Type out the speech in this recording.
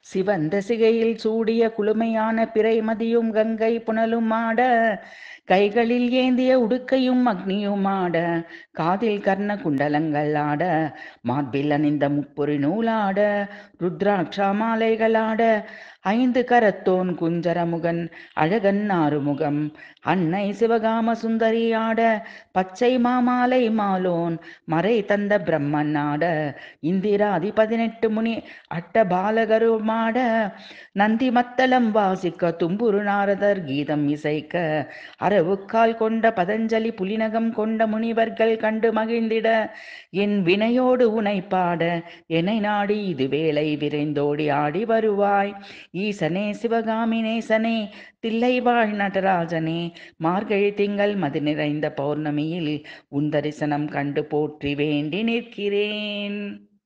சிவந்த சிகையில் சூடிய குளுமையான பிறைமதியும் கங்கை புனலும் ஆட கைகளில் ஏந்திய உடுக்கையும் அக்னியும் ஆட காதில் கர்ண குண்டலங்கள் ஆட மார்பில் அணிந்த முப்புரி நூலாட ருத்ராட்சா மாலைகள் ஆட ஐந்து கரத்தோன் குஞ்சரமுகன் அழகன் ஆறுமுகம் அன்னை சிவகாம சுந்தரி ஆட பச்சை மாமாலை மாலோன் மறை தந்த பிரம்மன் ஆட இந்திராதி பதினெட்டு முனி அட்ட பாலகருமாட நந்தி மத்தளம் வாசிக்க தும்புரு நாரதர் கீதம் இசைக்க அரவுக்கால் கொண்ட பதஞ்சலி புலினகம் கொண்ட முனிவர்கள் கண்டு மகிழ்ந்திட என் வினையோடு உனை பாட என்னை நாடி இது வேலை விரைந்தோடி ஆடி வருவாய் ஈசனே சிவகாமி நேசனே தில்லைவாழ் நடராஜனே மார்கழி திங்கள் மதி நிறைந்த பௌர்ணமியில் உன் தரிசனம் கண்டு போற்றி வேண்டி நிற்கிறேன்